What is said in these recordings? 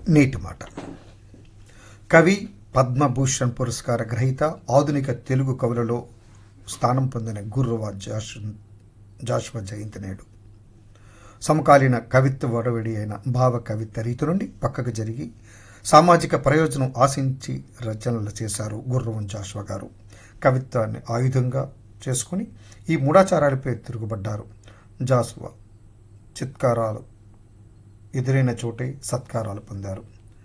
నీటి మాట కవి పద్మభూషణ్ పురస్కార గ్రహీత ఆధునిక తెలుగు కవులలో స్థానం పొందిన గుర్రవ జాష్ జాషువ జయంతి నేడు సమకాలీన కవిత్వ వరవడి అయిన భావ కవిత్వ రీతి నుండి పక్కకు జరిగి సామాజిక ప్రయోజనం ఆశించి రచనలు చేశారు గుర్రవం జాషువ గారు కవిత్వాన్ని ఆయుధంగా చేసుకుని ఈ మూఢాచారాలపై తిరుగుబడ్డారు జాషువ చిత్కారాలు ఎదురైన చోటే సత్కారాలు పొందారు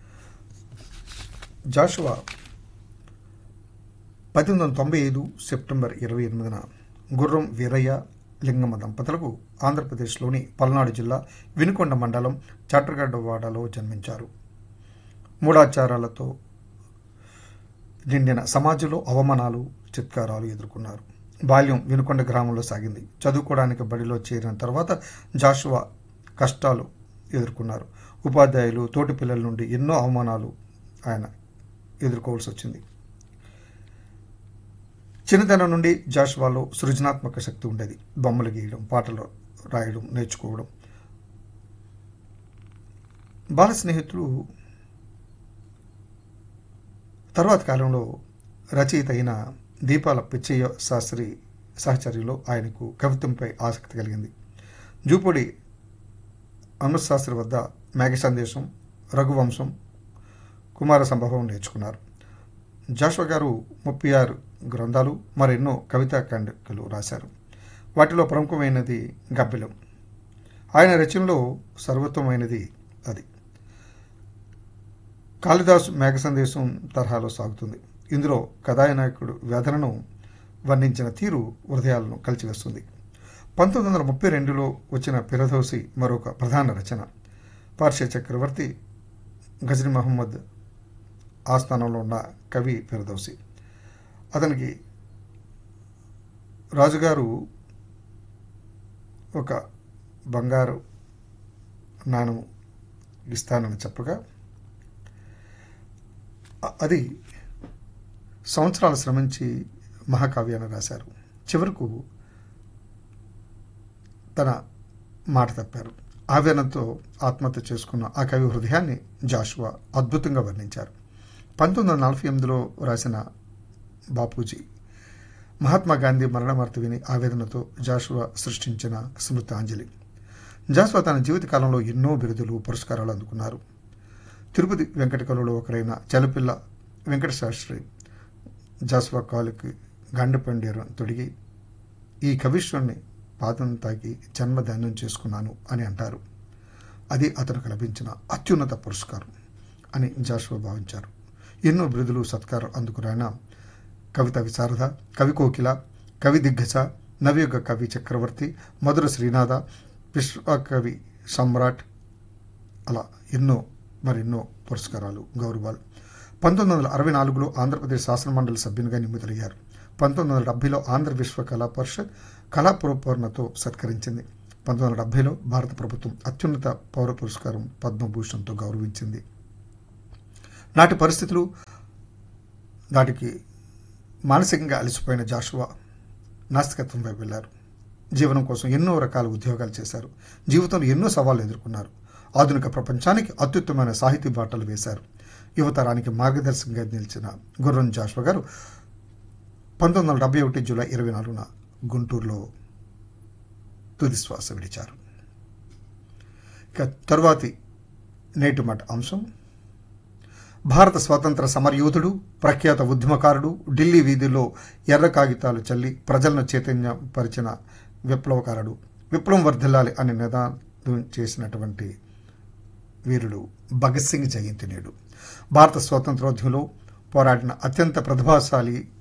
జాషువా పద్దెనిమిది వందల తొంభై ఐదు సెప్టెంబర్ ఇరవై ఎనిమిదిన గుర్రం వీరయ్య లింగమ్మ దంపతులకు ఆంధ్రప్రదేశ్లోని పల్నాడు జిల్లా వినుకొండ మండలం చాట్రగడ్డవాడలో జన్మించారు మూఢాచారాలతో నిండిన సమాజంలో అవమానాలు చిత్కారాలు ఎదుర్కొన్నారు బాల్యం వినుకొండ గ్రామంలో సాగింది చదువుకోవడానికి బడిలో చేరిన తర్వాత జాషువా కష్టాలు ఎదుర్కొన్నారు ఉపాధ్యాయులు తోటి పిల్లల నుండి ఎన్నో అవమానాలు ఆయన ఎదుర్కోవాల్సి వచ్చింది చిన్నతనం నుండి జాషువాలో సృజనాత్మక శక్తి ఉండేది బొమ్మలు గీయడం పాటలు రాయడం నేర్చుకోవడం బాల స్నేహితులు తర్వాత కాలంలో రచయిత అయిన దీపాల పిచ్చయ్య శాస్త్రి సహచర్యలో ఆయనకు కవిత్వంపై ఆసక్తి కలిగింది జూపూడి అమృతశాస్త్రి వద్ద మేఘ సందేశం రఘువంశం కుమార సంభవం నేర్చుకున్నారు జాషువా గారు ముప్పై ఆరు గ్రంథాలు మరెన్నో కవితా ఖండికలు రాశారు వాటిలో ప్రముఖమైనది గబ్బిలం ఆయన రచనలో సర్వోత్తమైనది అది కాళిదాసు మేఘ సందేశం తరహాలో సాగుతుంది ఇందులో కథానాయకుడు వేదనను వర్ణించిన తీరు హృదయాలను కలిచివేస్తుంది పంతొమ్మిది వందల ముప్పై రెండులో వచ్చిన పిరదోసి మరొక ప్రధాన రచన పార్షియ చక్రవర్తి గజని మహమ్మద్ ఆస్థానంలో ఉన్న కవి ఫిరదౌసి అతనికి రాజుగారు ఒక బంగారు నాణం ఇస్తానని చెప్పగా అ- అది సంవత్సరాలు శ్రమించి మహాకావ్యాన్ని రాశారు చివరకు తన మాట తప్పారు ఆవేదనతో ఆత్మహత్య చేసుకున్న ఆ కవి హృదయాన్ని జాషువా అద్భుతంగా వర్ణించారు పంతొమ్మిది వందల నలభై ఎనిమిదిలో రాసిన బాపూజీ మహాత్మా గాంధీ మరణవార్త విని ఆవేదనతో జాషువా సృష్టించిన స్మృతాంజలి జాషువా తన జీవితకాలంలో ఎన్నో బిరుదులు పురస్కారాలు అందుకున్నారు తిరుపతి వెంకట కవులలో ఒకరైన చలపిల్ల వెంకట శాస్త్రి జాస్వా కాలుకి గండపండేరు తొడిగి ఈ కవిశ్వరుని పాదం తాకి జన్మదానం చేసుకున్నాను అని అంటారు అది అతనికి లభించిన అత్యున్నత పురస్కారం అని జాషువా భావించారు ఎన్నో బిరుదులు సత్కారం అందుకున్న కవిత విశారద కవి కోకిల కవి దిగ్గజ నవయుగ కవి చక్రవర్తి మధుర శ్రీనాథ విశ్వకవి సమ్రాట్ అలా ఎన్నో మరెన్నో పురస్కారాలు గౌరవాలు పంతొమ్మిది వందల అరవై నాలుగులో ఆంధ్రప్రదేశ్ శాసనమండలి సభ్యునిగా నియమితులయ్యారు పంతొమ్మిది వందల డెబ్బైలో ఆంధ్ర విశ్వ కళా పరిషత్ కళా పురపూర్ణతో సత్కరించింది పంతొమ్మిది వందల డెబ్బైలో భారత ప్రభుత్వం అత్యున్నత పౌర పురస్కారం పద్మభూషణ్తో గౌరవించింది నాటి పరిస్థితులు నాటికి మానసికంగా అలసిపోయిన జాషువా నాస్తికత్వం వైపు వెళ్ళారు జీవనం కోసం ఎన్నో రకాల ఉద్యోగాలు చేశారు జీవితంలో ఎన్నో సవాళ్లు ఎదుర్కొన్నారు ఆధునిక ప్రపంచానికి అత్యుత్తమైన సాహితీ బాటలు వేశారు యువతరానికి మార్గదర్శకంగా నిలిచిన గుర్రం జాషువా గారు పంతొమ్మిది వందల డెబ్బై ఒకటి జూలై ఇరవై నాలుగున గుంటూరులో తుది శ్వాస విడిచారు ఇక తరువాతి నేటి మాట అంశం భారత స్వాతంత్ర సమరయోధుడు ప్రఖ్యాత ఉద్యమకారుడు ఢిల్లీ వీధుల్లో ఎర్ర కాగితాలు చల్లి ప్రజలను చైతన్యపరిచిన విప్లవకారుడు విప్లవం వర్ధిల్లాలి అని నినాదం చేసినటువంటి వీరుడు భగత్ సింగ్ జయంతి నేడు భారత స్వాతంత్రోద్యమంలో పోరాడిన అత్యంత ప్రతిభాశాలి